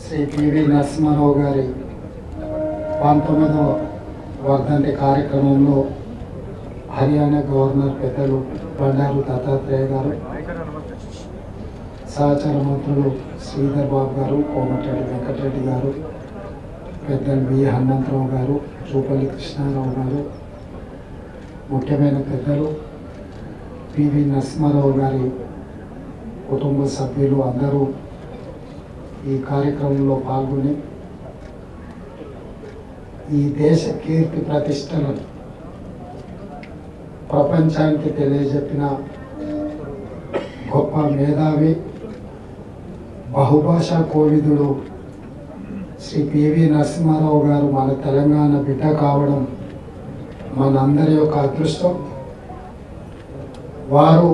శ్రీ పివి నరసింహారావు గారి పంతొమ్మిదవ వర్ధంతి కార్యక్రమంలో హర్యానా గవర్నర్ పెద్దలు బండారు దత్తాత్రేయ గారు సహచార మంత్రులు శ్రీధర్ బాబు గారు కోమటిరెడ్డి వెంకటరెడ్డి గారు పెద్దలు వి హనుమంతరావు గారు చూపల్లి కృష్ణారావు గారు ముఖ్యమైన పెద్దలు పివి నరసింహారావు గారి కుటుంబ సభ్యులు అందరూ ఈ కార్యక్రమంలో పాల్గొని ఈ దేశ కీర్తి ప్రతిష్టలను ప్రపంచానికి తెలియజెప్పిన గొప్ప మేధావి బహుభాషా కోవిదుడు శ్రీ పివి నరసింహారావు గారు మన తెలంగాణ బిడ్డ కావడం మనందరి యొక్క అదృష్టం వారు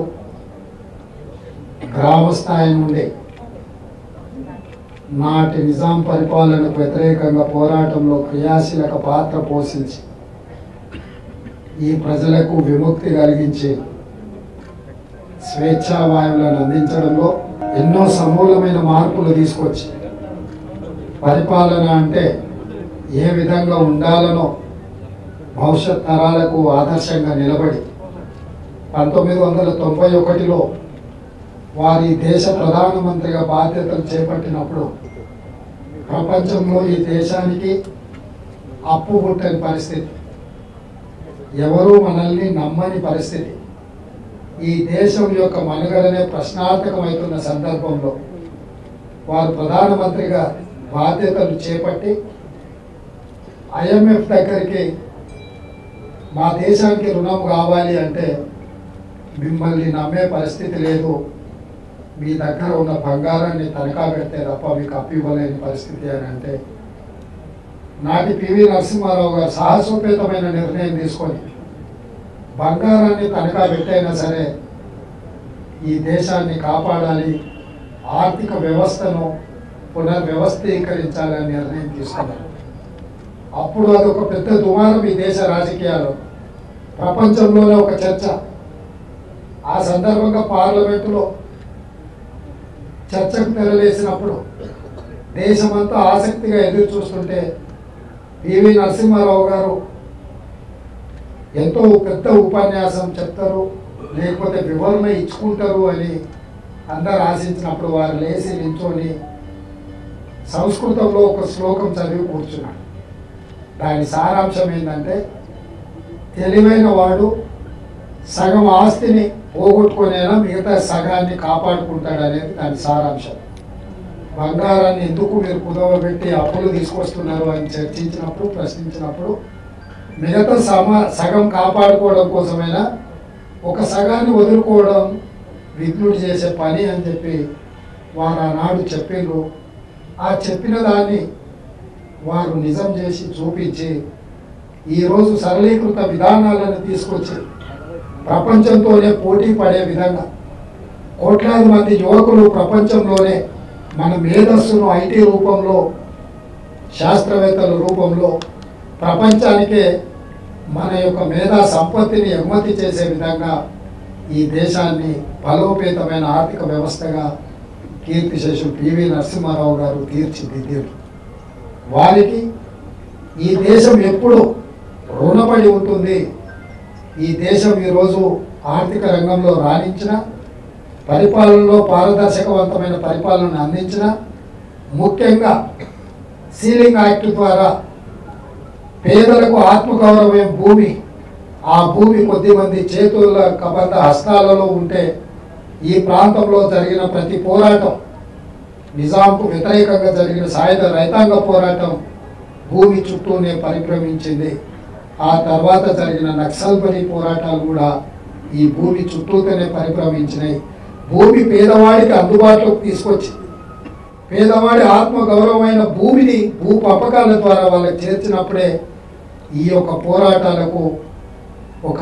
గ్రామ స్థాయి నుండి నాటి నిజాం పరిపాలనకు వ్యతిరేకంగా పోరాటంలో క్రియాశీలక పాత్ర పోషించి ఈ ప్రజలకు విముక్తి కలిగించి స్వేచ్ఛా వాయువులను అందించడంలో ఎన్నో సమూలమైన మార్పులు తీసుకొచ్చి పరిపాలన అంటే ఏ విధంగా ఉండాలనో భవిష్యత్ తరాలకు ఆదర్శంగా నిలబడి పంతొమ్మిది వందల తొంభై ఒకటిలో వారి దేశ ప్రధానమంత్రిగా బాధ్యతలు చేపట్టినప్పుడు ప్రపంచంలో ఈ దేశానికి అప్పు పుట్టని పరిస్థితి ఎవరూ మనల్ని నమ్మని పరిస్థితి ఈ దేశం యొక్క మనుగడనే ప్రశ్నార్థకమవుతున్న సందర్భంలో వారు ప్రధానమంత్రిగా బాధ్యతలు చేపట్టి ఐఎంఎఫ్ దగ్గరికి మా దేశానికి రుణం కావాలి అంటే మిమ్మల్ని నమ్మే పరిస్థితి లేదు మీ దగ్గర ఉన్న బంగారాన్ని తనఖా పెడితే తప్ప మీకు అప్పు ఇవ్వలేని పరిస్థితి అని అంటే నాటి పివి నరసింహారావు గారు సాహసోపేతమైన నిర్ణయం తీసుకొని బంగారాన్ని తనఖా పెట్టైనా సరే ఈ దేశాన్ని కాపాడాలి ఆర్థిక వ్యవస్థను పునర్వ్యవస్థీకరించాలని నిర్ణయం తీసుకున్నారు అప్పుడు అది ఒక పెద్ద దుమారం ఈ దేశ రాజకీయాలు ప్రపంచంలోనే ఒక చర్చ ఆ సందర్భంగా పార్లమెంటులో చర్చకు తెరలేసినప్పుడు దేశమంతా ఆసక్తిగా ఎదురు చూస్తుంటే పివి నరసింహారావు గారు ఎంతో పెద్ద ఉపన్యాసం చెప్తారు లేకపోతే వివరణ ఇచ్చుకుంటారు అని అందరు ఆశించినప్పుడు వారు లేచి నించొని సంస్కృతంలో ఒక శ్లోకం చదివి కూర్చున్నాడు దాని సారాంశం ఏంటంటే తెలివైన వాడు సగం ఆస్తిని పోగొట్టుకునేలా మిగతా సగాన్ని కాపాడుకుంటాడు అనేది దాని సారాంశం బంగారాన్ని ఎందుకు మీరు కుదవబెట్టి అప్పులు తీసుకొస్తున్నారు అని చర్చించినప్పుడు ప్రశ్నించినప్పుడు మిగతా సమ సగం కాపాడుకోవడం కోసమైనా ఒక సగాన్ని వదులుకోవడం విఘ్నుడు చేసే పని అని చెప్పి వారు ఆనాడు చెప్పిండ్రు ఆ చెప్పిన దాన్ని వారు నిజం చేసి చూపించి ఈరోజు సరళీకృత విధానాలను తీసుకొచ్చి ప్రపంచంతోనే పోటీ పడే విధంగా కోట్లాది మంది యువకులు ప్రపంచంలోనే మన మేధస్సును ఐటీ రూపంలో శాస్త్రవేత్తల రూపంలో ప్రపంచానికే మన యొక్క మేధా సంపత్తిని ఎగుమతి చేసే విధంగా ఈ దేశాన్ని బలోపేతమైన ఆర్థిక వ్యవస్థగా కీర్తిశేషులు పివి నరసింహారావు గారు తీర్చిదిద్దారు వారికి ఈ దేశం ఎప్పుడు రుణపడి ఉంటుంది ఈ దేశం ఈరోజు ఆర్థిక రంగంలో రాణించిన పరిపాలనలో పారదర్శకవంతమైన పరిపాలన అందించిన ముఖ్యంగా సీలింగ్ యాక్ట్ ద్వారా పేదలకు ఆత్మగౌరవం భూమి ఆ భూమి కొద్దిమంది చేతుల కబంధ హస్తాలలో ఉంటే ఈ ప్రాంతంలో జరిగిన ప్రతి పోరాటం నిజాంకు వ్యతిరేకంగా జరిగిన సాయుధ రైతాంగ పోరాటం భూమి చుట్టూనే పరిభ్రమించింది ఆ తర్వాత జరిగిన నక్సల్బరీ పోరాటాలు కూడా ఈ భూమి చుట్టూతోనే పరిభ్రమించినాయి భూమి పేదవాడికి అందుబాటులోకి తీసుకొచ్చి పేదవాడి ఆత్మ గౌరవమైన భూమిని భూ పంపకాల ద్వారా వాళ్ళకి చేర్చినప్పుడే ఈ యొక్క పోరాటాలకు ఒక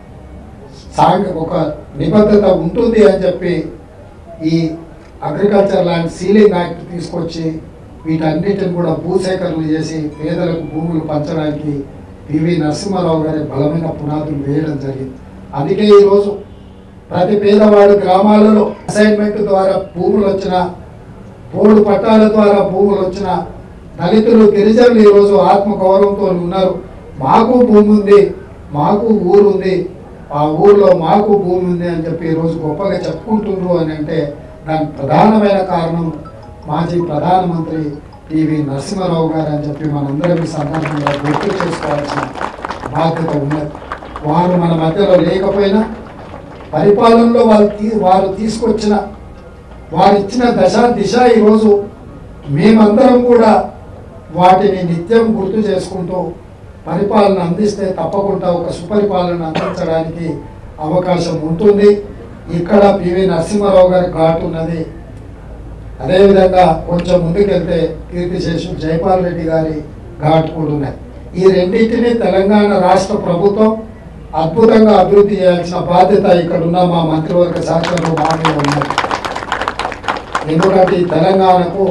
సాంఘ ఒక నిబద్ధత ఉంటుంది అని చెప్పి ఈ అగ్రికల్చర్ ల్యాండ్ సీలింగ్ యాక్ట్ తీసుకొచ్చి వీటన్నిటిని కూడా భూసేకరణ చేసి పేదలకు భూములు పంచడానికి పివి నరసింహారావు గారి బలమైన పునాదులు వేయడం జరిగింది అందుకే ఈరోజు ప్రతి పేదవాడు గ్రామాలలో అసైన్మెంట్ ద్వారా భూములు వచ్చిన బోర్డు పట్టాల ద్వారా భూములు వచ్చిన దళితులు గిరిజనులు ఈరోజు ఆత్మగౌరవంతో ఉన్నారు మాకు భూమి ఉంది మాకు ఊరు ఉంది ఆ ఊర్లో మాకు భూమి ఉంది అని చెప్పి ఈరోజు గొప్పగా చెప్పుకుంటున్నారు అని అంటే దానికి ప్రధానమైన కారణం మాజీ ప్రధానమంత్రి పివి నరసింహారావు గారు అని చెప్పి మనందరం ఈ సందర్భంగా గుర్తు చేసుకోవాల్సిన బాధ్యత ఉన్నది వారు మన మధ్యలో లేకపోయినా పరిపాలనలో వాళ్ళు తీ వారు తీసుకొచ్చిన వారు ఇచ్చిన దశ దిశ ఈరోజు మేమందరం కూడా వాటిని నిత్యం గుర్తు చేసుకుంటూ పరిపాలన అందిస్తే తప్పకుండా ఒక సుపరిపాలన అందించడానికి అవకాశం ఉంటుంది ఇక్కడ పివి నరసింహారావు గారి ఘాట్ ఉన్నది అదేవిధంగా కొంచెం ముందుకెళ్తే కీర్తిశేషు జైపాల్ రెడ్డి గారి ఘాట్ కూడా ఉన్నాయి ఈ రెండింటిని తెలంగాణ రాష్ట్ర ప్రభుత్వం అద్భుతంగా అభివృద్ధి చేయాల్సిన బాధ్యత ఇక్కడ ఉన్న మా మంత్రివర్గ శాఖలో మా మీద ఉన్నది ఎందుకంటే ఈ తెలంగాణకు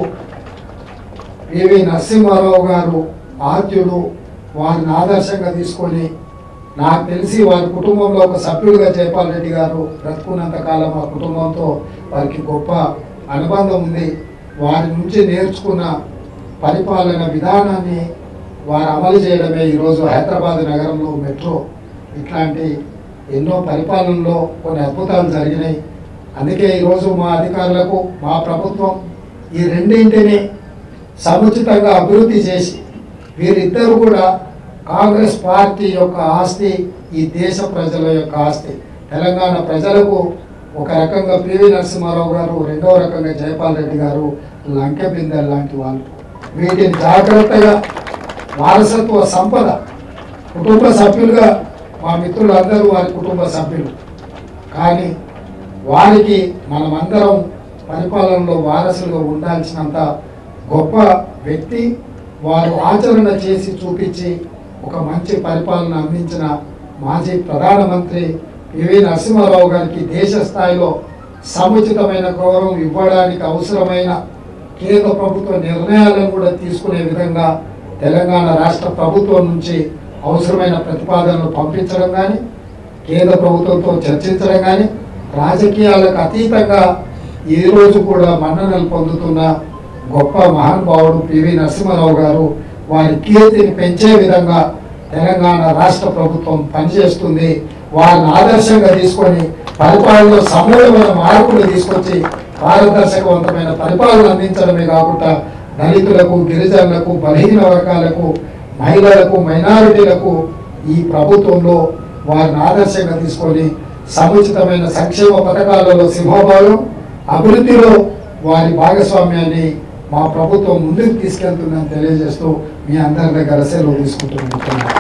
పివి నరసింహారావు గారు ఆద్యుడు వారిని ఆదర్శంగా తీసుకొని నాకు తెలిసి వారి కుటుంబంలో ఒక సభ్యుడిగా జైపాల్ రెడ్డి గారు బ్రతుకున్నంత కాలం ఆ కుటుంబంతో వారికి గొప్ప అనుబంధం ఉంది వారి నుంచి నేర్చుకున్న పరిపాలన విధానాన్ని వారు అమలు చేయడమే ఈరోజు హైదరాబాద్ నగరంలో మెట్రో ఇట్లాంటి ఎన్నో పరిపాలనలో కొన్ని అద్భుతాలు జరిగినాయి అందుకే ఈరోజు మా అధికారులకు మా ప్రభుత్వం ఈ రెండింటిని సముచితంగా అభివృద్ధి చేసి వీరిద్దరు కూడా కాంగ్రెస్ పార్టీ యొక్క ఆస్తి ఈ దేశ ప్రజల యొక్క ఆస్తి తెలంగాణ ప్రజలకు ఒక రకంగా పివి నరసింహారావు గారు రెండవ రకంగా జయపాల్ రెడ్డి గారు లంకె బిందెలు లాంటి వాళ్ళు వీటిని జాగ్రత్తగా వారసత్వ సంపద కుటుంబ సభ్యులుగా మా మిత్రులందరూ వారి కుటుంబ సభ్యులు కానీ వారికి మనమందరం పరిపాలనలో వారసులుగా ఉండాల్సినంత గొప్ప వ్యక్తి వారు ఆచరణ చేసి చూపించి ఒక మంచి పరిపాలన అందించిన మాజీ ప్రధానమంత్రి పివి నరసింహారావు గారికి దేశ స్థాయిలో సముచితమైన గౌరవం ఇవ్వడానికి అవసరమైన కేంద్ర ప్రభుత్వ నిర్ణయాలను కూడా తీసుకునే విధంగా తెలంగాణ రాష్ట్ర ప్రభుత్వం నుంచి అవసరమైన ప్రతిపాదనలు పంపించడం కానీ కేంద్ర ప్రభుత్వంతో చర్చించడం కానీ రాజకీయాలకు అతీతంగా ఈ రోజు కూడా మన్ననలు పొందుతున్న గొప్ప మహానుభావుడు పివి నరసింహారావు గారు వారి కీర్తిని పెంచే విధంగా తెలంగాణ రాష్ట్ర ప్రభుత్వం పనిచేస్తుంది వారిని ఆదర్శంగా తీసుకొని పరిపాలనలో సమూలమైన మార్పులు తీసుకొచ్చి పారదర్శకవంతమైన పరిపాలన అందించడమే కాకుండా దళితులకు గిరిజనులకు బలహీన వర్గాలకు మహిళలకు మైనారిటీలకు ఈ ప్రభుత్వంలో వారిని ఆదర్శంగా తీసుకొని సముచితమైన సంక్షేమ పథకాలలో సింహభాగం అభివృద్ధిలో వారి భాగస్వామ్యాన్ని మా ప్రభుత్వం ముందుకు తీసుకెళ్తుందని తెలియజేస్తూ మీ అందరి దగ్గర సెలవు తీసుకుంటున్నాను